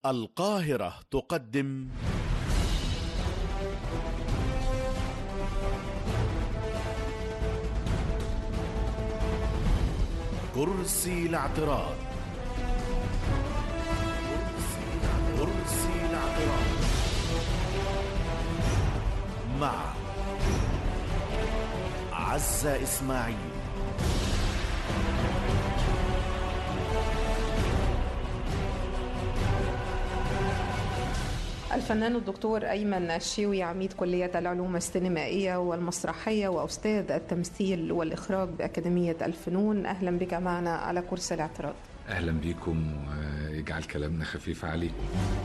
القاهرة تقدم كرسي الاعتراض كرسي الاعتراض مع عزة إسماعيل الفنان الدكتور أيمن الشيوي عميد كلية العلوم السينمائية والمسرحية وأستاذ التمثيل والإخراج بأكاديمية الفنون أهلا بك معنا على كرسي الاعتراض اهلا بيكم ويجعل كلامنا خفيف عليكم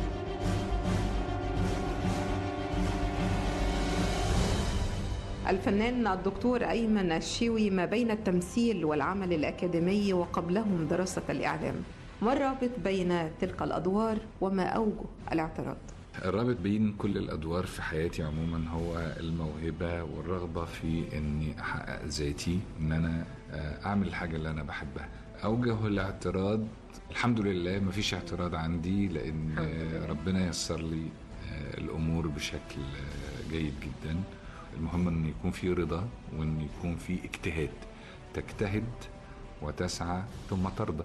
الفنان الدكتور أيمن الشيوي ما بين التمثيل والعمل الأكاديمي وقبلهم دراسة الإعلام ما الرابط بين تلك الأدوار وما أوجه الاعتراض؟ الرابط بين كل الادوار في حياتي عموما هو الموهبه والرغبه في اني احقق ذاتي ان انا آه، اعمل الحاجه اللي انا بحبها اوجه الاعتراض الحمد لله ما فيش اعتراض عندي لان آه، ربنا يسر لي آه، الامور بشكل آه، جيد جدا المهم ان يكون في رضا وان يكون في اجتهاد تجتهد وتسعى ثم ترضى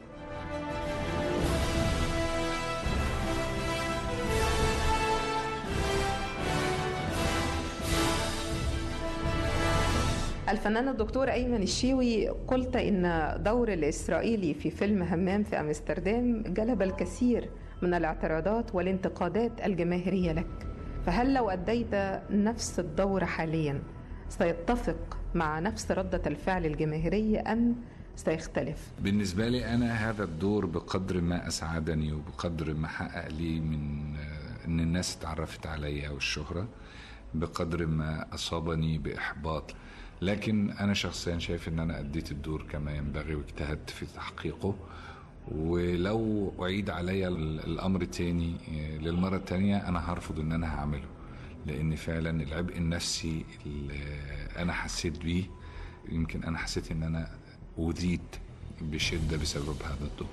الفنان الدكتور أيمن الشيوي قلت إن دور الإسرائيلي في فيلم همام في أمستردام جلب الكثير من الاعتراضات والانتقادات الجماهيرية لك فهل لو أديت نفس الدور حاليا سيتفق مع نفس ردة الفعل الجماهيرية أم سيختلف؟ بالنسبة لي أنا هذا الدور بقدر ما أسعدني وبقدر ما حقق لي من آه، إن الناس اتعرفت عليا والشهرة بقدر ما أصابني بإحباط لكن أنا شخصيا شايف إن أنا أديت الدور كما ينبغي واجتهدت في تحقيقه ولو أعيد عليا ال- الأمر تاني آه، للمرة التانية أنا هرفض إن أنا هعمله لأن فعلا العبء النفسي اللي أنا حسيت بيه يمكن أنا حسيت إن أنا أوذيت بشدة بسبب هذا الدور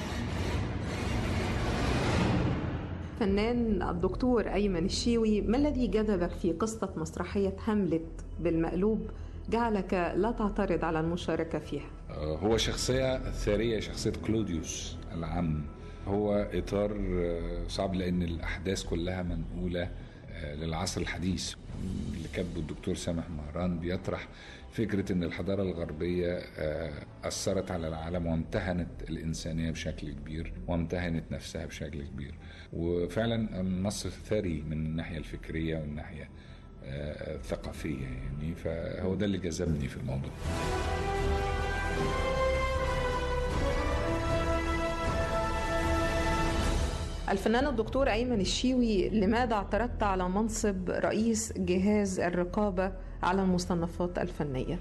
فنان الدكتور أيمن الشيوي ما الذي جذبك في قصة مسرحية هاملت بالمقلوب جعلك لا تعترض على المشاركة فيها؟ آه، هو شخصية ثرية شخصية كلوديوس العم هو إطار آه، صعب لأن الأحداث كلها منقولة آه، للعصر الحديث اللي كاتبه الدكتور سامح مهران بيطرح فكرة أن الحضارة الغربية آه، أثرت على العالم وامتهنت الإنسانية بشكل كبير وامتهنت نفسها بشكل كبير وفعلا النص ثري من الناحية الفكرية والناحية آه، الثقافية يعني فهو ده اللي جذبني في الموضوع الفنان الدكتور أيمن الشيوي لماذا اعترضت على منصب رئيس جهاز الرقابة على المصنفات الفنية؟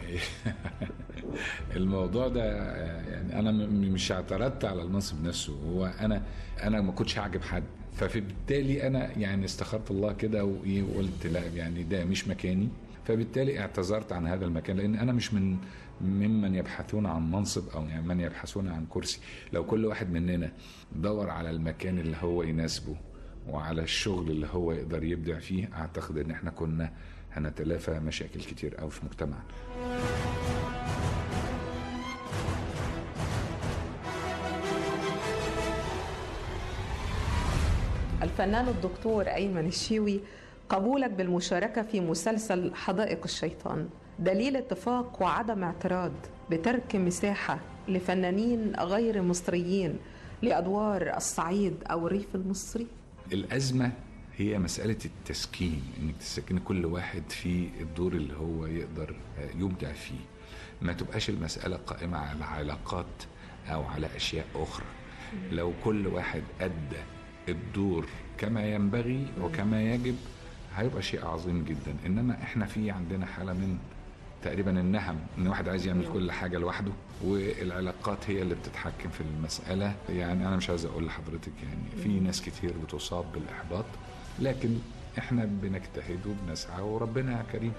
الموضوع ده يعني انا م- مش اعترضت على المنصب نفسه هو انا انا ما كنتش هعجب حد فبالتالي انا يعني استخرت الله كده وإيه وقلت لا يعني ده مش مكاني فبالتالي اعتذرت عن هذا المكان لان انا مش من ممن يبحثون عن منصب او يعني من يبحثون عن كرسي لو كل واحد مننا دور على المكان اللي هو يناسبه وعلى الشغل اللي هو يقدر يبدع فيه اعتقد ان احنا كنا هنتلافى مشاكل كتير قوي في مجتمعنا الفنان الدكتور أيمن الشيوي قبولك بالمشاركة في مسلسل حدائق الشيطان دليل اتفاق وعدم اعتراض بترك مساحة لفنانين غير مصريين لأدوار الصعيد أو الريف المصري الأزمة هي مسألة التسكين إنك تسكن كل واحد في الدور اللي هو يقدر آه، يبدع فيه ما تبقاش المسألة قائمة على علاقات أو على أشياء أخرى لو كل واحد أدى الدور كما ينبغي وكما يجب هيبقى شيء عظيم جدا إنما إحنا في عندنا حالة من تقريبا النهم ان واحد عايز يعمل كل حاجه لوحده والعلاقات هي اللي بتتحكم في المساله يعني انا مش عايز اقول لحضرتك يعني في ناس كتير بتصاب بالاحباط لكن احنا بنجتهد وبنسعى وربنا كريم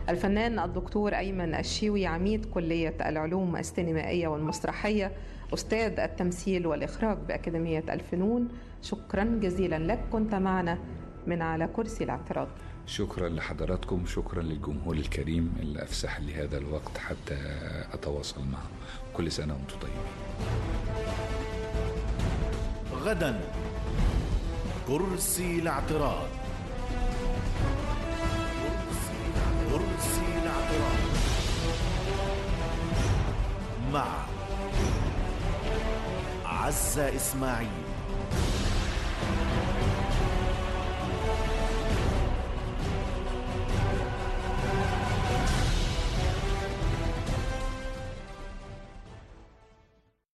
الفنان الدكتور أيمن الشيوي عميد كلية العلوم السينمائية والمسرحية أستاذ التمثيل والإخراج بأكاديمية الفنون شكرا جزيلا لك كنت معنا من على كرسي الاعتراض شكرا لحضراتكم شكرا للجمهور الكريم اللي أفسح لي هذا الوقت حتى أتواصل معه كل سنة وأنتم طيبين غدا كرسي الاعتراض كرسي الاعتراض مع عزة إسماعيل